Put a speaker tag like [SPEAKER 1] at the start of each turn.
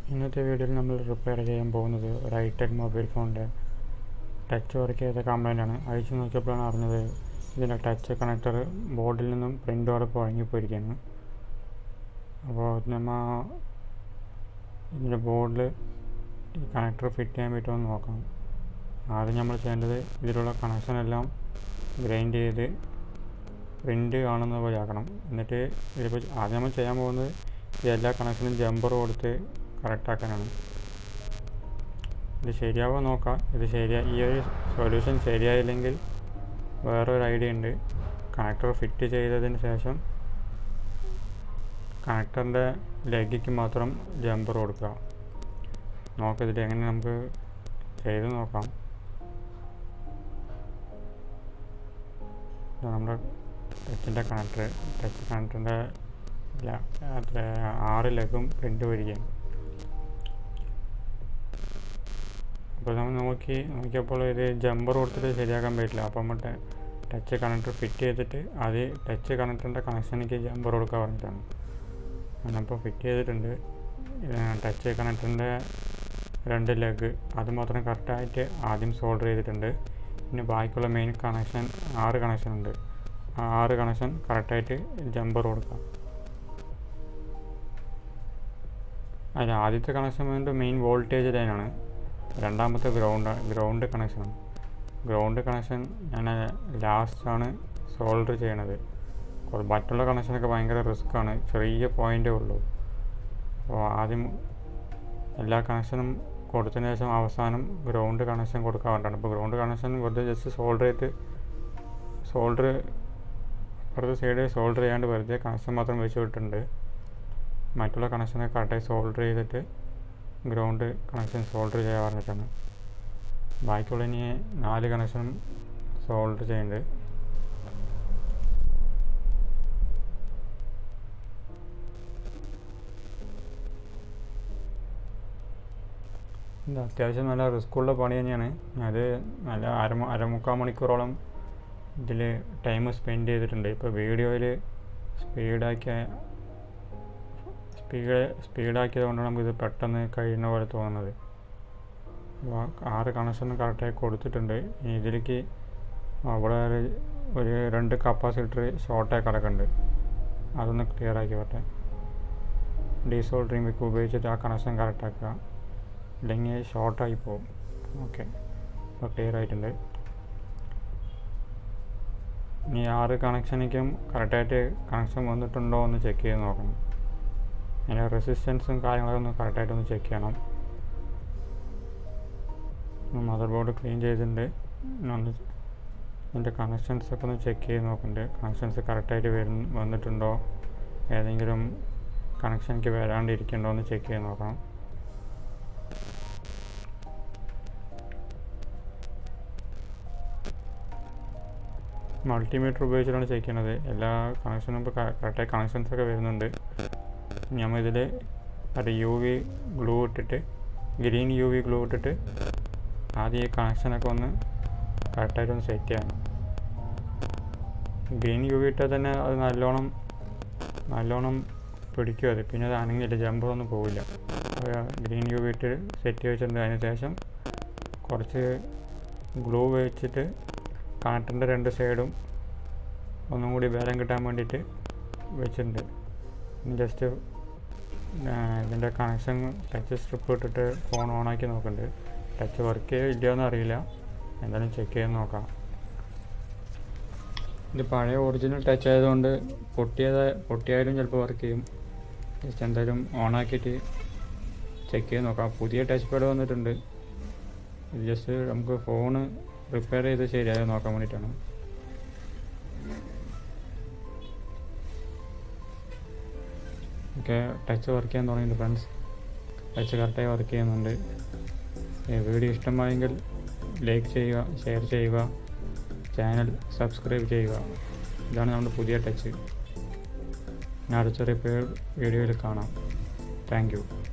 [SPEAKER 1] ഇന്നത്തെ വീഡിയോയിൽ നമ്മൾ റിപ്പയർ ചെയ്യാൻ പോകുന്നത് ഒരു ഐടെക് മൊബൈൽ ഫോണിൻ്റെ ടച്ച് വർക്ക് ചെയ്ത കംപ്ലൈൻ്റ് ആണ് അഴിച്ചു നോക്കിയപ്പോഴാണ് അറിഞ്ഞത് ഇതിൻ്റെ ടച്ച് കണക്ടർ ബോർഡിൽ നിന്നും പ്രിൻ്റോടൊപ്പം ഉണങ്ങിപ്പോയിരിക്കുകയാണ് അപ്പോൾ നമ്മ ഇതിൻ്റെ ബോർഡിൽ ഈ കണക്ടർ ഫിറ്റ് ചെയ്യാൻ പറ്റുമോ എന്ന് നോക്കാം ആദ്യം നമ്മൾ ചെയ്യേണ്ടത് ഇതിലുള്ള കണക്ഷൻ എല്ലാം ഗ്രൈൻഡ് ചെയ്ത് പ്രിൻ്റ് കാണുന്ന പോലെ ആക്കണം എന്നിട്ട് ഇതിപ്പോൾ ആദ്യം നമ്മൾ ചെയ്യാൻ പോകുന്നത് ഈ എല്ലാ കണക്ഷനും ജമ്പർ കൊടുത്ത് കറക്റ്റ് ആക്കാനാണ് ഇത് ശരിയാവോ നോക്കാം ഇത് ശരിയാ ഈ ഒരു സൊല്യൂഷൻ ശരിയായില്ലെങ്കിൽ വേറൊരു ഐഡിയ ഉണ്ട് കണക്ടർ ഫിറ്റ് ചെയ്തതിന് ശേഷം കണക്ടറിൻ്റെ ലെഗിക്ക് മാത്രം ജമ്പർ കൊടുക്കുക നോക്കതിൽ എങ്ങനെ നമുക്ക് ചെയ്ത് നോക്കാം ഇത് നമ്മുടെ ടച്ചിൻ്റെ കണക്ടർ ടച്ച് കണക്ടറിൻ്റെ അത്ര ആറ് ലെഗും പ്രിൻ്റ് വരികയാണ് അപ്പോൾ നമ്മൾ നോക്കി നോക്കിയപ്പോൾ ഇത് ജമ്പർ കൊടുത്തിട്ട് ശരിയാക്കാൻ പറ്റില്ല അപ്പോൾ നമ്മൾ ടച്ച് കണക്ടർ ഫിറ്റ് ചെയ്തിട്ട് അത് ടച്ച് കണക്ടറിൻ്റെ കണക്ഷനിലേക്ക് ജമ്പർ കൊടുക്കാൻ പറഞ്ഞിട്ടാണ് ഞാനപ്പോൾ ഫിറ്റ് ചെയ്തിട്ടുണ്ട് ടച്ച് കണക്ടറിൻ്റെ രണ്ട് ലെഗ് അത് മാത്രം കറക്റ്റായിട്ട് ആദ്യം സോൾഡർ ചെയ്തിട്ടുണ്ട് പിന്നെ ബാക്കിയുള്ള മെയിൻ കണക്ഷൻ ആറ് കണക്ഷൻ ഉണ്ട് ആ ആറ് കണക്ഷൻ കറക്റ്റായിട്ട് ജമ്പർ കൊടുക്കാം അതിൽ ആദ്യത്തെ കണക്ഷൻ വന്നിട്ട് മെയിൻ വോൾട്ടേജ് ലൈനാണ് രണ്ടാമത്തെ ഗ്രൗണ്ട് ഗ്രൗണ്ട് കണക്ഷനാണ് ഗ്രൗണ്ട് കണക്ഷൻ ഞാൻ ലാസ്റ്റാണ് സോൾഡർ ചെയ്യണത് മറ്റുള്ള കണക്ഷനൊക്കെ ഭയങ്കര റിസ്ക്കാണ് ചെറിയ പോയിൻ്റേ ഉള്ളൂ അപ്പോൾ ആദ്യം എല്ലാ കണക്ഷനും കൊടുത്തതിന് ശേഷം അവസാനം ഗ്രൗണ്ട് കണക്ഷൻ കൊടുക്കാൻ വേണ്ടിയാണ് അപ്പോൾ ഗ്രൗണ്ട് കണക്ഷൻ വെറുതെ ജസ്റ്റ് സോൾഡർ ചെയ്ത് സോൾഡർ അപ്പുറത്തെ സൈഡ് സോൾഡർ ചെയ്യാണ്ട് വെറുതെ കണക്ഷൻ മാത്രം വെച്ച് വിട്ടിട്ടുണ്ട് മറ്റുള്ള കണക്ഷനെ കറക്റ്റായി സോൾഡർ ചെയ്തിട്ട് ഗ്രൗണ്ട് കണക്ഷൻ സോൾഡർ ചെയ്യാൻ പറഞ്ഞിട്ടാണ് ബാക്കിയുള്ള ഇനി നാല് കണക്ഷനും സോൾഡർ ചെയ്യുന്നുണ്ട് ഇത് അത്യാവശ്യം നല്ല റിസ്ക്കുള്ള പണി തന്നെയാണ് അത് നല്ല അര അരമുക്കാൽ മണിക്കൂറോളം ഇതിൽ ടൈം സ്പെൻഡ് ചെയ്തിട്ടുണ്ട് ഇപ്പോൾ വീഡിയോയിൽ സ്പീഡാക്കിയ സ്പീഡ് സ്പീഡാക്കിയത് കൊണ്ടാണ് നമുക്കിത് പെട്ടെന്ന് കഴിയുന്ന പോലെ തോന്നുന്നത് ആറ് കണക്ഷനും കറക്റ്റായി കൊടുത്തിട്ടുണ്ട് ഇനി ഇതിലേക്ക് അവിടെ ഒരു രണ്ട് കപ്പാസിറ്റർ ഷോർട്ടായി കിടക്കുന്നുണ്ട് അതൊന്ന് ക്ലിയർ ആക്കി പറ്റേ ഡീസോൾഡറിങ് വിക്ക് ഉപയോഗിച്ചിട്ട് ആ കണക്ഷൻ കറക്റ്റാക്കുക ഇല്ലെങ്കിൽ ഷോർട്ടായി പോകും ഓക്കെ അപ്പോൾ ക്ലിയർ ആയിട്ടുണ്ട് ഇനി ആറ് കണക്ഷനിലേക്കും കറക്റ്റായിട്ട് കണക്ഷൻ വന്നിട്ടുണ്ടോ എന്ന് ചെക്ക് ചെയ്ത് നോക്കണം അതിൻ്റെ റെസിസ്റ്റൻസും കാര്യങ്ങളൊക്കെ ഒന്ന് കറക്റ്റായിട്ടൊന്ന് ചെക്ക് ചെയ്യണം മദർ ബോർഡ് ക്ലീൻ ചെയ്തിട്ടുണ്ട് ഒന്ന് ഇതിൻ്റെ കണക്ഷൻസ് ഒക്കെ ഒന്ന് ചെക്ക് ചെയ്ത് നോക്കുന്നുണ്ട് കണക്ഷൻസ് കറക്റ്റായിട്ട് വരുന്ന വന്നിട്ടുണ്ടോ ഏതെങ്കിലും കണക്ഷനിക്ക് വരാണ്ടിരിക്കുന്നുണ്ടോ എന്ന് ചെക്ക് ചെയ്ത് നോക്കണം മൾട്ടിമീറ്റർ ഉപയോഗിച്ചിട്ടാണ് ചെക്ക് ചെയ്യണത് എല്ലാ കണക്ഷനും ഇപ്പോൾ കറക്റ്റായി കണക്ഷൻസ് ഒക്കെ വരുന്നുണ്ട് നമ്മൾ ഇതിൽ അത് യു വി ഗ്ലൂ ഇട്ടിട്ട് ഗ്രീൻ യു വി ഗ്ലൂ ഇട്ടിട്ട് ആദ്യം ഈ കണക്ഷനൊക്കെ ഒന്ന് കറക്റ്റായിട്ട് ഒന്ന് സെറ്റ് ചെയ്യണം ഗ്രീൻ യു വി ഇട്ടാൽ തന്നെ അത് നല്ലോണം നല്ലോണം പിടിക്കും അത് പിന്നെ അത് അനങ്ങില്ല ജമ്പറൊന്നും പോവില്ല ഗ്രീൻ യു വി ഇട്ട് സെറ്റ് ചെയ്ത് വെച്ചിട്ടുണ്ട് അതിന് ശേഷം കുറച്ച് ഗ്ലൂ വെച്ചിട്ട് കണക്ടറിൻ്റെ രണ്ട് സൈഡും ഒന്നും കൂടി ബലം കിട്ടാൻ വേണ്ടിയിട്ട് വെച്ചിട്ടുണ്ട് ജസ്റ്റ് ഇതിൻ്റെ കണക്ഷൻ ടച്ച് സ്ട്രിപ്പ് ഇട്ടിട്ട് ഫോൺ ഓണാക്കി നോക്കുന്നുണ്ട് ടച്ച് വർക്ക് ചെയ്യോ ഇല്ലയോ എന്ന് അറിയില്ല എന്തായാലും ചെക്ക് ചെയ്ത് നോക്കാം ഇത് പഴയ ഒറിജിനൽ ടച്ച് ആയതുകൊണ്ട് പൊട്ടിയത് പൊട്ടിയായാലും ചിലപ്പോൾ വർക്ക് ചെയ്യും ജസ്റ്റ് എന്തായാലും ഓണാക്കിയിട്ട് ചെക്ക് ചെയ്ത് നോക്കാം പുതിയ ടച്ച് പാഡ് വന്നിട്ടുണ്ട് ഇത് ജസ്റ്റ് നമുക്ക് ഫോണ് റിപ്പയർ ചെയ്ത് ശരിയായോ നോക്കാൻ വേണ്ടിയിട്ടാണ് ഒക്കെ ടച്ച് വർക്ക് ചെയ്യാൻ തുടങ്ങിയിട്ടുണ്ട് ഫ്രണ്ട്സ് ടച്ച് കറക്റ്റായി വർക്ക് ചെയ്യുന്നുണ്ട് വീഡിയോ ഇഷ്ടമായെങ്കിൽ ലൈക്ക് ചെയ്യുക ഷെയർ ചെയ്യുക ചാനൽ സബ്സ്ക്രൈബ് ചെയ്യുക ഇതാണ് നമ്മുടെ പുതിയ ടച്ച് ഞാൻ അടുത്ത റിപ്പയർ വീഡിയോയിൽ കാണാം താങ്ക്